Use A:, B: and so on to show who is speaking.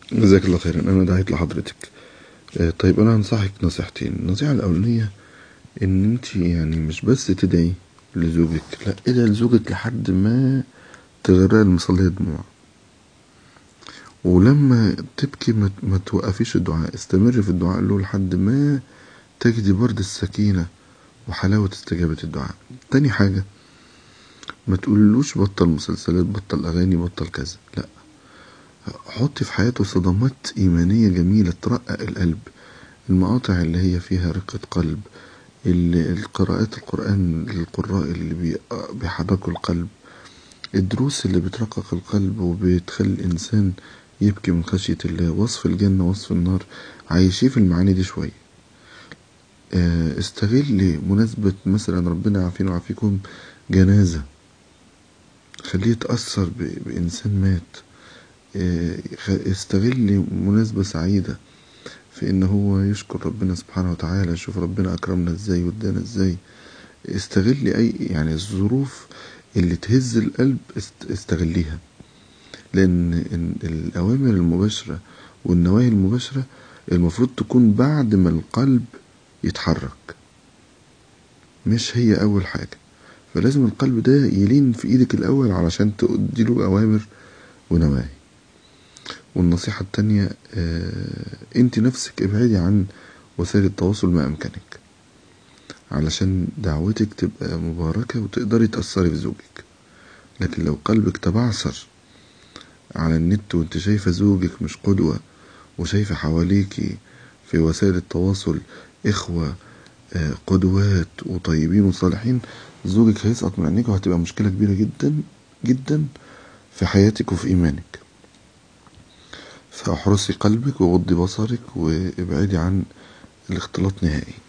A: جزاك الله خيرا انا دعيت لحضرتك آه، طيب انا هنصحك نصيحتين النصيحة الاولانية ان انت يعني مش بس تدعي لزوجك لا ادعي لزوجك لحد ما تغرق المصلية دموع ولما تبكي ما, ما توقفيش الدعاء استمر في الدعاء له لحد ما تجدي برد السكينة وحلاوة استجابة الدعاء تاني حاجة ما تقولوش بطل مسلسلات بطل اغاني بطل كذا لا حط في حياته صدمات ايمانية جميلة ترقق القلب المقاطع اللي هي فيها رقة قلب القراءات القرآن للقراء اللي بيحركوا القلب الدروس اللي بترقق القلب وبتخلي الإنسان يبكي من خشية الله وصف الجنة وصف النار عايشيه في المعاني دي شوية استغل مناسبة مثلا ربنا يعافينا ويعافيكم جنازة خليه يتأثر بإنسان مات استغل مناسبة سعيدة في ان هو يشكر ربنا سبحانه وتعالى شوف ربنا اكرمنا ازاي وادانا ازاي استغل اي يعني الظروف اللي تهز القلب استغليها لان الاوامر المباشرة والنواهي المباشرة المفروض تكون بعد ما القلب يتحرك مش هي اول حاجة فلازم القلب ده يلين في ايدك الاول علشان تديله اوامر ونواهي والنصيحة التانية اه انت نفسك ابعدي عن وسائل التواصل ما امكنك علشان دعوتك تبقى مباركة وتقدري تأثري في زوجك لكن لو قلبك تبعثر على النت وانت شايفة زوجك مش قدوة وشايفة حواليكي في وسائل التواصل اخوة اه قدوات وطيبين وصالحين زوجك هيسقط من عينيك وهتبقى مشكلة كبيرة جدا جدا في حياتك وفي ايمانك فاحرصي قلبك وغضي بصرك وابعدي عن الاختلاط نهائي